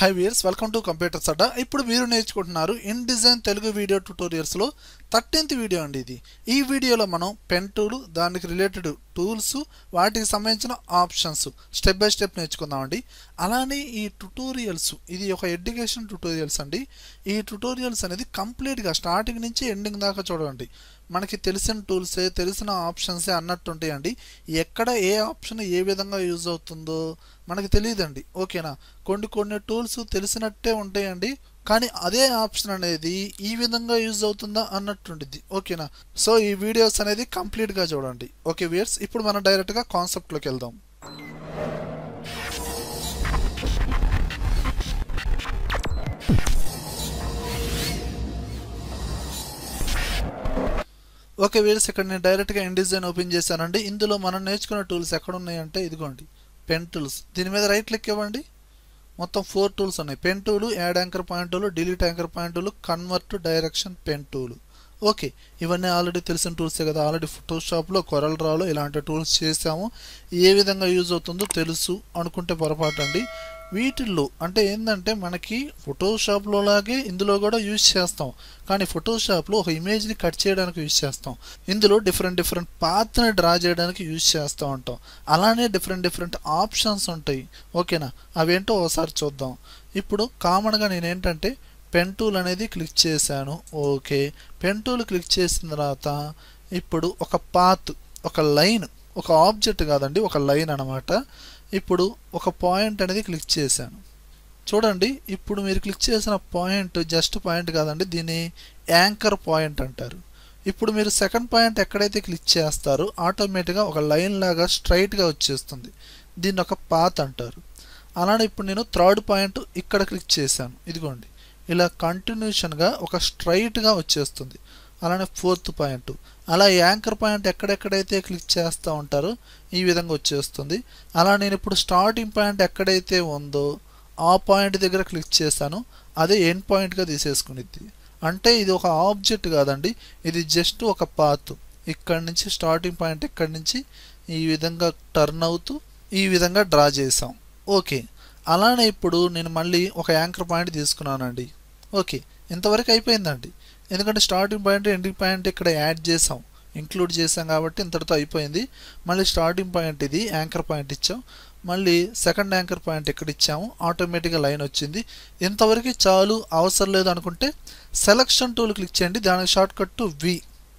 high viewers welcome to computers Adda ఇప్పుడు మీరు నేర్చుకుంటున్నారు ఇన్ డిజైన్ తెలుగు వీడియో ట్యూటోరియల్స్లో థర్టీన్త్ వీడియో అండి ఇది ఈ వీడియోలో మనం పెన్ టూల్ దానికి రిలేటెడ్ టూల్స్ వాటికి సంబంధించిన ఆప్షన్స్ స్టెప్ బై స్టెప్ నేర్చుకుందామండి అలానే ఈ ట్యుటోరియల్స్ ఇది ఒక ఎడ్యుకేషన్ ట్యుటోరియల్స్ అండి ఈ ట్యుటోరియల్స్ అనేది కంప్లీట్గా స్టార్టింగ్ నుంచి ఎండింగ్ దాకా చూడండి మనకి తెలిసిన టూల్సే తెలిసిన ఆప్షన్సే అన్నట్టు ఉంటాయండి ఎక్కడ ఏ ఆప్షన్ ఏ విధంగా యూజ్ అవుతుందో మనకి తెలియదండి ఓకేనా కొన్ని కొన్ని టూల్స్ తెలిసినట్టే ఉంటాయండి కానీ అదే ఆప్షన్ అనేది ఈ విధంగా యూజ్ అవుతుందా అన్నట్టుండిద్ది ఓకేనా సో ఈ వీడియోస్ అనేది కంప్లీట్గా చూడండి ఓకే వియర్స్ ఇప్పుడు మనం డైరెక్ట్గా కాన్సెప్ట్లోకి వెళ్దాం ఓకే వీర్స్ ఇక్కడ నేను డైరెక్ట్గా ఇండిజైన్ ఓపెన్ చేశానండి ఇందులో మనం నేర్చుకున్న టూల్స్ ఎక్కడ ఉన్నాయంటే ఇదిగోండి పెన్ టూల్స్ దీని మీద రైట్ క్లిక్ ఇవ్వండి మొత్తం ఫోర్ టూల్స్ ఉన్నాయి pen tool add anchor point tool delete anchor point tool convert direction pen tool okay ఇవన్నీ ఆల్రెడీ తెలిసిన టూల్సే కదా ఆల్రెడీ ఫోటోషాప్లో కొరల్ రాలో ఇలాంటి టూల్స్ చేసాము ఏ విధంగా యూజ్ అవుతుందో తెలుసు అనుకుంటే పొరపాటు అండి వీటిల్లో అంటే ఏంటంటే మనకి ఫోటోషాప్లో లాగే ఇందులో కూడా యూజ్ చేస్తాం కానీ ఫోటోషాప్లో ఒక ఇమేజ్ని కట్ చేయడానికి యూజ్ చేస్తాం ఇందులో డిఫరెంట్ డిఫరెంట్ పాత్ని డ్రా చేయడానికి యూజ్ చేస్తూ ఉంటాం అలానే డిఫరెంట్ డిఫరెంట్ ఆప్షన్స్ ఉంటాయి ఓకేనా అవేంటో ఒకసారి చూద్దాం ఇప్పుడు కామన్గా నేను ఏంటంటే పెన్ టూల్ అనేది క్లిక్ చేశాను ఓకే పెన్ టూల్ క్లిక్ చేసిన తర్వాత ఇప్పుడు ఒక పాత్ ఒక లైన్ ఒక ఆబ్జెక్ట్ కాదండి ఒక లైన్ అనమాట ఇప్పుడు ఒక పాయింట్ అనేది క్లిక్ చేశాను చూడండి ఇప్పుడు మీరు క్లిక్ చేసిన పాయింట్ జస్ట్ పాయింట్ కాదండి దీన్ని యాంకర్ పాయింట్ అంటారు ఇప్పుడు మీరు సెకండ్ పాయింట్ ఎక్కడైతే క్లిక్ చేస్తారో ఆటోమేటిక్గా ఒక లైన్ లాగా స్ట్రైట్గా వచ్చేస్తుంది దీన్ని ఒక పాత్ అంటారు అలానే ఇప్పుడు నేను థర్డ్ పాయింట్ ఇక్కడ క్లిక్ చేశాను ఇదిగోండి ఇలా కంటిన్యూషన్గా ఒక స్ట్రైట్గా వచ్చేస్తుంది అలానే ఫోర్త్ పాయింట్ అలా యాంకర్ పాయింట్ ఎక్కడెక్కడైతే క్లిక్ చేస్తూ ఉంటారో ఈ విధంగా వచ్చేస్తుంది అలా నేను ఇప్పుడు స్టార్టింగ్ పాయింట్ ఎక్కడైతే ఉందో ఆ పాయింట్ దగ్గర క్లిక్ చేశాను అదే ఎండ్ పాయింట్గా తీసేసుకునిద్ది అంటే ఇది ఒక ఆబ్జెక్ట్ కాదండి ఇది జస్ట్ ఒక పాత్ ఇక్కడ నుంచి స్టార్టింగ్ పాయింట్ ఇక్కడి నుంచి ఈ విధంగా టర్న్ అవుతూ ఈ విధంగా డ్రా చేసాం ఓకే అలానే ఇప్పుడు నేను మళ్ళీ ఒక యాంకర్ పాయింట్ తీసుకున్నానండి ఓకే ఇంతవరకు అయిపోయిందండి ఎందుకంటే స్టార్టింగ్ పాయింట్ ఎండింగ్ పాయింట్ ఇక్కడ యాడ్ చేసాం ఇంక్లూడ్ చేసాం కాబట్టి ఇంతటితో అయిపోయింది మళ్ళీ స్టార్టింగ్ పాయింట్ ఇది యాంకర్ పాయింట్ ఇచ్చాం మళ్ళీ సెకండ్ యాంకర్ పాయింట్ ఇక్కడ ఇచ్చాము ఆటోమేటిక్గా లైన్ వచ్చింది ఇంతవరకు చాలు అవసరం లేదు అనుకుంటే సెలక్షన్ టూల్ క్లిక్ చేయండి దానికి షార్ట్ కట్ వి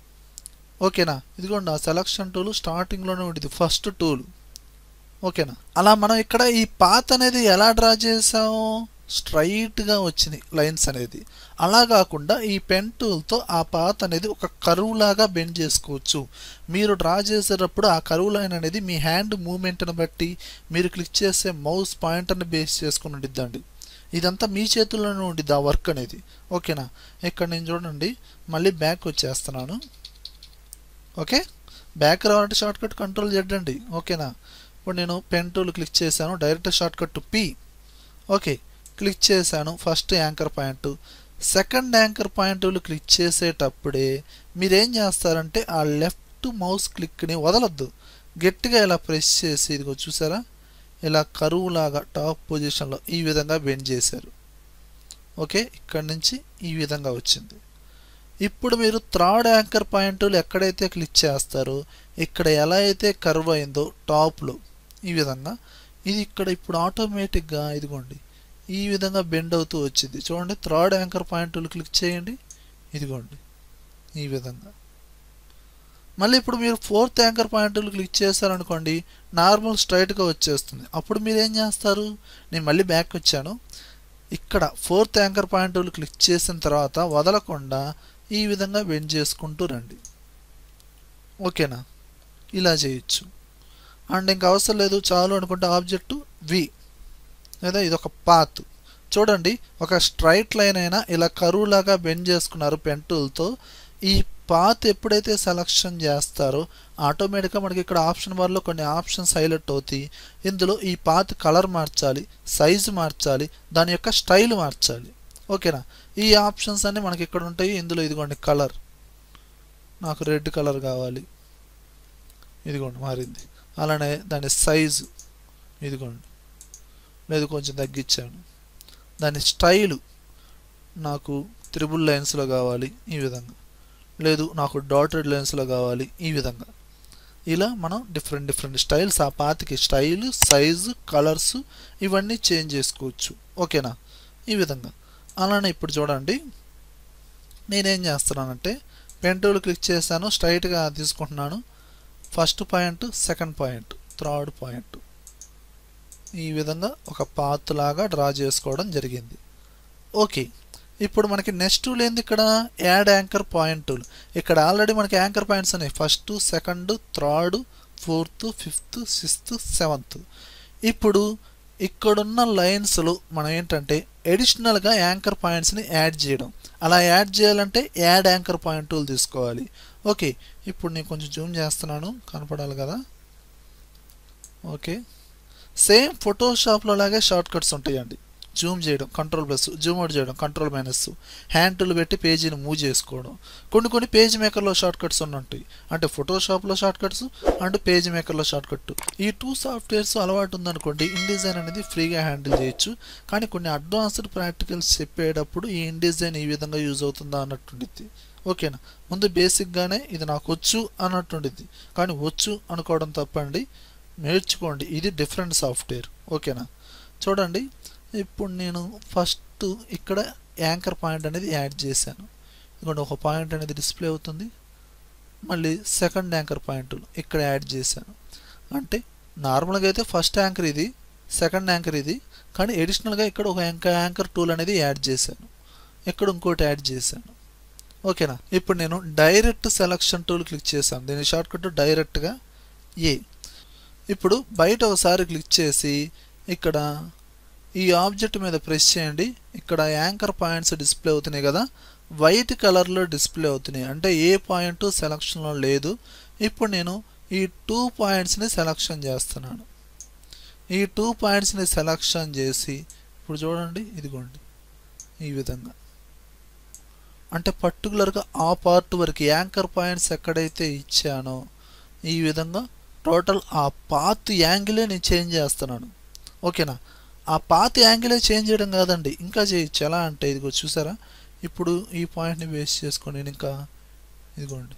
ఓకేనా ఇదిగోండి ఆ సెలక్షన్ టూల్ స్టార్టింగ్లోనే ఉండేది ఫస్ట్ టూల్ ఓకేనా అలా మనం ఇక్కడ ఈ పాత్ అనేది ఎలా డ్రా చేసాము స్ట్రైట్గా వచ్చినాయి లైన్స్ అనేది అలా కాకుండా ఈ పెన్ టూల్తో ఆ పాత్ అనేది ఒక కరువు లాగా బెండ్ చేసుకోవచ్చు మీరు డ్రా చేసేటప్పుడు ఆ కరువు లైన్ అనేది మీ హ్యాండ్ మూమెంట్ని బట్టి మీరు క్లిక్ చేసే మౌస్ పాయింటర్ని బేస్ చేసుకుని ఉండిద్దండి ఇదంతా మీ చేతుల్లోనే ఉండిద్ది ఆ వర్క్ అనేది ఓకేనా ఇక్కడ నేను చూడండి మళ్ళీ బ్యాక్ వచ్చేస్తున్నాను ఓకే బ్యాక్ రావాలంటే షార్ట్ కట్ కంట్రోల్ చేయండి ఓకేనా ఇప్పుడు నేను పెన్ టూల్ క్లిక్ చేశాను direct shortcut P okay click చేశాను first anchor point second anchor point click చేసేటప్పుడే మీరేం చేస్తారంటే ఆ లెఫ్ట్ మౌస్ క్లిక్ని వదలొద్దు గట్టిగా ఇలా ప్రెస్ చేసి ఇదిగో చూసారా ఇలా కరువులాగా టాప్ పొజిషన్లో ఈ విధంగా బెండ్ చేశారు ఓకే ఇక్కడ నుంచి ఈ విధంగా వచ్చింది ఇప్పుడు మీరు థర్డ్ యాంకర్ పాయింట్లు ఎక్కడైతే క్లిక్ చేస్తారో ఇక్కడ ఎలా అయితే కర్వ్ అయిందో టాప్లో ఈ విధంగా ఇది ఇక్కడ ఇప్పుడు ఆటోమేటిక్గా ఇదిగోండి ఈ విధంగా బెండ్ అవుతూ వచ్చింది చూడండి థర్డ్ యాంకర్ పాయింట్లు క్లిక్ చేయండి ఇదిగోండి ఈ విధంగా మళ్ళీ ఇప్పుడు మీరు ఫోర్త్ యాంకర్ పాయింట్లు క్లిక్ చేశారనుకోండి నార్మల్ స్ట్రైట్గా వచ్చేస్తుంది అప్పుడు మీరు ఏం చేస్తారు నేను మళ్ళీ బ్యాక్ వచ్చాను ఇక్కడ ఫోర్త్ యాంకర్ పాయింట్లు క్లిక్ చేసిన తర్వాత వదలకుండా ఈ విధంగా బెండ్ చేసుకుంటూ రండి ఓకేనా ఇలా చేయొచ్చు అండ్ ఇంకా అవసరం లేదు చాలు అనుకుంటే ఆబ్జెక్టు వి లేదా ఇది ఒక పాత్ చూడండి ఒక స్ట్రైట్ లైన్ అయినా ఇలా కరువు లాగా బెండ్ చేసుకున్నారు పెన్ టూల్తో ఈ పాత్ ఎప్పుడైతే సెలక్షన్ చేస్తారో ఆటోమేటిక్గా మనకి ఇక్కడ ఆప్షన్ బార్లో కొన్ని ఆప్షన్స్ హైలైట్ అవుతాయి ఇందులో ఈ పాత్ కలర్ మార్చాలి సైజు మార్చాలి దాని యొక్క స్టైల్ మార్చాలి ఓకేనా ఈ ఆప్షన్స్ అన్నీ మనకి ఇక్కడ ఉంటాయి ఇందులో ఇదిగోండి కలర్ నాకు రెడ్ కలర్ కావాలి ఇదిగోండి మారింది అలానే దాని సైజు ఇదిగోండి లేదు కొంచెం తగ్గించాను దాని స్టైలు నాకు త్రిబుల్ లైన్స్లో కావాలి ఈ విధంగా లేదు నాకు డాటెడ్ లైన్స్లో కావాలి ఈ విధంగా ఇలా మనం డిఫరెంట్ డిఫరెంట్ స్టైల్స్ ఆ పాతికి స్టైల్ సైజు కలర్స్ ఇవన్నీ చేంజ్ చేసుకోవచ్చు ఓకేనా ఈ విధంగా అలానే ఇప్పుడు చూడండి నేనేం చేస్తున్నానంటే పెన్ టూల్ క్లిక్ చేశాను స్ట్రైట్గా తీసుకుంటున్నాను first point second point third point ఈ విధంగా ఒక పాత్ లాగా డ్రా చేసుకోవడం జరిగింది ఓకే ఇప్పుడు మనకి నెక్స్ట్ టూల్ ఏంది ఇక్కడ యాడ్ యాంకర్ పాయింట్ టూల్ ఇక్కడ ఆల్రెడీ మనకి యాంకర్ పాయింట్స్ ఉన్నాయి first second third fourth fifth sixth seventh ఇప్పుడు ఇక్కడున్న లైన్స్లో మనం ఏంటంటే ఎడిషనల్గా యాంకర్ పాయింట్స్ని యాడ్ చేయడం అలా యాడ్ చేయాలంటే యాడ్ యాంకర్ పాయింట్ టూల్ తీసుకోవాలి ఓకే ఇప్పుడు నేను కొంచెం జూమ్ చేస్తున్నాను కనపడాలి కదా ఓకే సేమ్ ఫోటోషాప్లో లాగే షార్ట్ కట్స్ ఉంటాయండి జూమ్ చేయడం కంట్రోల్ ప్లస్ జూమ్ అవుట్ చేయడం కంట్రోల్ మైనస్ హ్యాండ్ టూల్ పెట్టి పేజీని మూవ్ చేసుకోవడం కొన్ని కొన్ని పేజ్ మేకర్లో షార్ట్ కట్స్ ఉంటాయి అంటే ఫోటోషాప్లో షార్ట్ కట్స్ అండ్ పేజ్ మేకర్లో షార్ట్ కట్ ఈ టూ సాఫ్ట్వేర్స్ అలవాటు ఉందనుకోండి ఇన్డిజైన్ అనేది ఫ్రీగా హ్యాండిల్ చేయొచ్చు కానీ కొన్ని అడ్వాన్స్డ్ ప్రాక్టికల్స్ చెప్పేటప్పుడు ఈ ఇన్డిజైన్ ఈ విధంగా యూజ్ అవుతుందా అన్నట్టుండిద్ది ఓకేనా ముందు బేసిక్గానే ఇది నాకు వచ్చు అన్నట్టుండిద్ది కానీ వచ్చు అనుకోవడం తప్పండి నేర్చుకోండి ఇది డిఫరెంట్ సాఫ్ట్వేర్ ఓకేనా చూడండి ఇప్పుడు నేను ఫస్ట్ ఇక్కడ యాంకర్ పాయింట్ అనేది యాడ్ చేశాను ఇదిగోండి ఒక పాయింట్ అనేది డిస్ప్లే అవుతుంది మళ్ళీ సెకండ్ యాంకర్ పాయింట్ ఇక్కడ యాడ్ చేశాను అంటే నార్మల్గా అయితే ఫస్ట్ యాంకర్ ఇది సెకండ్ యాంకర్ ఇది కానీ ఎడిషనల్గా ఇక్కడ ఒక యాంకర్ యాంకర్ టూల్ అనేది యాడ్ చేశాను ఇక్కడ ఇంకోటి యాడ్ చేశాను ఓకేనా ఇప్పుడు నేను డైరెక్ట్ సెలక్షన్ టూల్ క్లిక్ చేశాను దీని షార్ట్ కట్ డైరెక్ట్గా ఏ ఇప్పుడు బయట ఒకసారి క్లిక్ చేసి ఇక్కడ ఈ ఆబ్జెక్ట్ మీద ప్రెస్ చేయండి ఇక్కడ యాంకర్ పాయింట్స్ డిస్ప్లే అవుతున్నాయి కదా వైట్ కలర్లో డిస్ప్లే అవుతున్నాయి అంటే ఏ పాయింట్ సెలక్షన్లో లేదు ఇప్పుడు నేను ఈ టూ పాయింట్స్ని సెలక్షన్ చేస్తున్నాను ఈ టూ పాయింట్స్ని సెలక్షన్ చేసి ఇప్పుడు చూడండి ఇదిగోండి ఈ విధంగా అంటే పర్టికులర్గా ఆ పార్ట్ వరకు యాంకర్ పాయింట్స్ ఎక్కడైతే ఇచ్చానో ఈ విధంగా టోటల్ ఆ పాత్ యాంగిలే నేను చేంజ్ చేస్తున్నాను ఓకేనా ఆ పాత యాంగిలే చేంజ్ చేయడం కాదండి ఇంకా చేయొచ్చు ఎలా అంటే ఇదిగో చూసారా ఇప్పుడు ఈ పాయింట్ని బేస్ చేసుకొని నేను ఇంకా ఇదిగోండి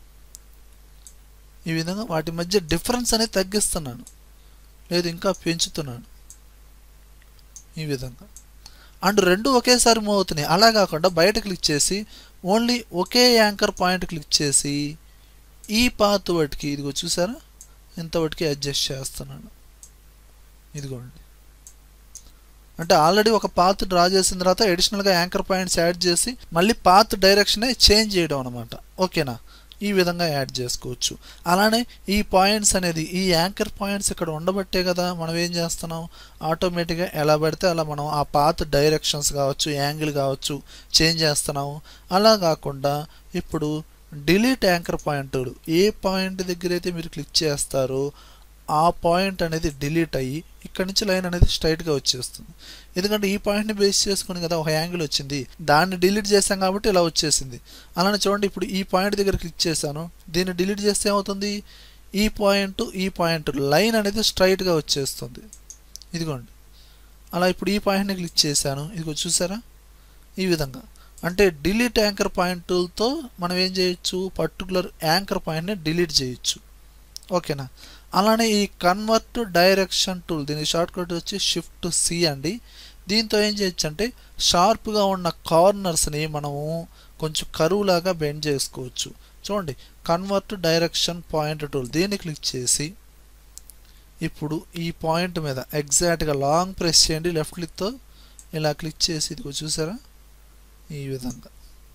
ఈ విధంగా వాటి మధ్య డిఫరెన్స్ అనేది తగ్గిస్తున్నాను లేదు ఇంకా పెంచుతున్నాను ఈ విధంగా అండ్ రెండు ఒకేసారి మూవ్ అవుతున్నాయి అలా కాకుండా బయట క్లిక్ చేసి ఓన్లీ ఒకే యాంకర్ పాయింట్ క్లిక్ చేసి ఈ పాత్ వాటికి ఇదిగో చూసారా ఇంతవరకు అడ్జస్ట్ చేస్తున్నాను ఇదిగోండి అంటే ఆల్రెడీ ఒక పాత్ డ్రా చేసిన తర్వాత అడిషనల్గా యాంకర్ పాయింట్స్ యాడ్ చేసి మళ్ళీ పాత్ డైరెక్షనే చేంజ్ చేయడం అనమాట ఓకేనా ఈ విధంగా యాడ్ చేసుకోవచ్చు అలానే ఈ పాయింట్స్ అనేది ఈ యాంకర్ పాయింట్స్ ఇక్కడ ఉండబట్టే కదా మనం ఏం చేస్తున్నాం ఆటోమేటిక్గా ఎలా పడితే అలా మనం ఆ పాత్ డైరెక్షన్స్ కావచ్చు యాంగిల్ కావచ్చు చేంజ్ చేస్తున్నాము అలా కాకుండా ఇప్పుడు డిలీట్ యాంకర్ పాయింట్ ఏ పాయింట్ దగ్గర అయితే మీరు క్లిక్ చేస్తారో ఆ పాయింట్ అనేది డిలీట్ అయ్యి ఇక్కడ నుంచి లైన్ అనేది స్ట్రైట్గా వచ్చేస్తుంది ఎందుకంటే ఈ పాయింట్ని బేస్ చేసుకుని కదా ఒక యాంగిల్ వచ్చింది దాన్ని డిలీట్ చేసాం కాబట్టి ఇలా వచ్చేసింది అలానే చూడండి ఇప్పుడు ఈ పాయింట్ దగ్గర క్లిక్ చేశాను దీన్ని డిలీట్ చేస్తే ఏమవుతుంది ఈ పాయింట్ ఈ పాయింట్ లైన్ అనేది స్ట్రైట్గా వచ్చేస్తుంది ఇదిగోండి అలా ఇప్పుడు ఈ పాయింట్ని క్లిక్ చేశాను ఇదిగో చూసారా ఈ విధంగా అంటే డిలీట్ యాంకర్ పాయింట్ టూల్తో మనం ఏం చేయొచ్చు పర్టికులర్ యాంకర్ పాయింట్ని డిలీట్ చేయొచ్చు ఓకేనా అలానే ఈ కన్వర్ట్ డైరెక్షన్ టూల్ దీని షార్ట్ కట్ వచ్చి షిఫ్ట్ సి అండి దీంతో ఏం చేయొచ్చు అంటే షార్ప్గా ఉన్న కార్నర్స్ని మనము కొంచెం కరువు లాగా బెండ్ చేసుకోవచ్చు చూడండి కన్వర్ట్ డైరెక్షన్ పాయింట్ టూల్ దీన్ని క్లిక్ చేసి ఇప్పుడు ఈ పాయింట్ మీద ఎగ్జాక్ట్గా లాంగ్ ప్రెస్ చేయండి లెఫ్ట్ క్లిక్తో ఇలా క్లిక్ చేసి ఇదిగో చూసారా ఈ విధంగా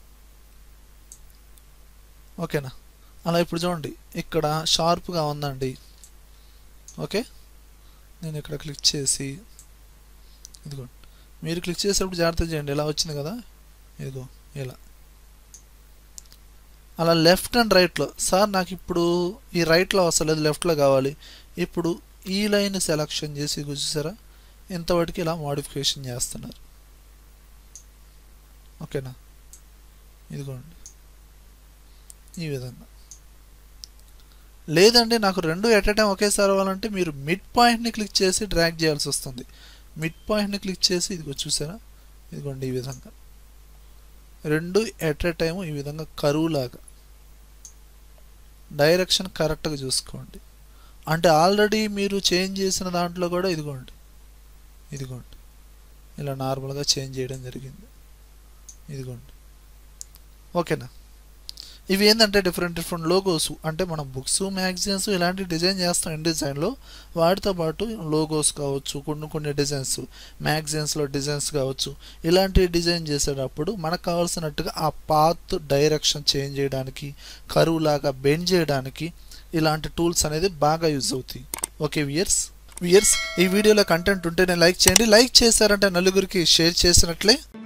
ఓకేనా అలా ఇప్పుడు చూడండి ఇక్కడ షార్ప్గా ఉందండి ఓకే నేను ఇక్కడ క్లిక్ చేసి ఇదిగోండి మీరు క్లిక్ చేసేటప్పుడు జాగ్రత్త చేయండి ఇలా వచ్చింది కదా ఇదిగో ఇలా అలా లెఫ్ట్ అండ్ రైట్లో సార్ నాకు ఇప్పుడు ఈ రైట్లో వస్తలేదు లెఫ్ట్లో కావాలి ఇప్పుడు ఈ లైన్ సెలక్షన్ చేసి ఇదిగో చూసారా ఇంతవరకు ఇలా మోడిఫికేషన్ చేస్తున్నారు ఓకేనా ఇదిగోండి ఈ విధంగా లేదండి నాకు రెండు ఎట్ టైం ఒకేసారి అవ్వాలంటే మీరు మిడ్ పాయింట్ని క్లిక్ చేసి డ్రాగ్ చేయాల్సి వస్తుంది మిడ్ పాయింట్ని క్లిక్ చేసి ఇదిగో చూసారా ఇదిగోండి ఈ విధంగా రెండు ఎట్ ఎ టైము ఈ విధంగా కరువు లాగా డైరెక్షన్ కరెక్ట్గా చూసుకోండి అంటే ఆల్రెడీ మీరు చేంజ్ చేసిన దాంట్లో కూడా ఇదిగోండి ఇదిగోండి ఇలా నార్మల్గా చేంజ్ చేయడం జరిగింది ఇదిగోండి ఓకేనా ఇవి ఏంటంటే డిఫరెంట్ డిఫరెంట్ లోగోస్ అంటే మనం బుక్స్ మ్యాగజైన్స్ ఇలాంటి డిజైన్ చేస్తాం ఇన్ డిజైన్లో వాటితో పాటు లోగోస్ కావచ్చు కొన్ని కొన్ని డిజైన్స్ మ్యాగజైన్స్లో డిజైన్స్ కావచ్చు ఇలాంటి డిజైన్ చేసేటప్పుడు మనకు కావాల్సినట్టుగా ఆ పాత్ డైరెక్షన్ చేంజ్ చేయడానికి కరువు లాగా బెండ్ చేయడానికి ఇలాంటి టూల్స్ అనేది బాగా యూజ్ అవుతాయి ఓకే వియర్స్ వియర్స్ ఈ వీడియోలో కంటెంట్ ఉంటేనే లైక్ చేయండి లైక్ చేశారంటే నలుగురికి షేర్ చేసినట్లే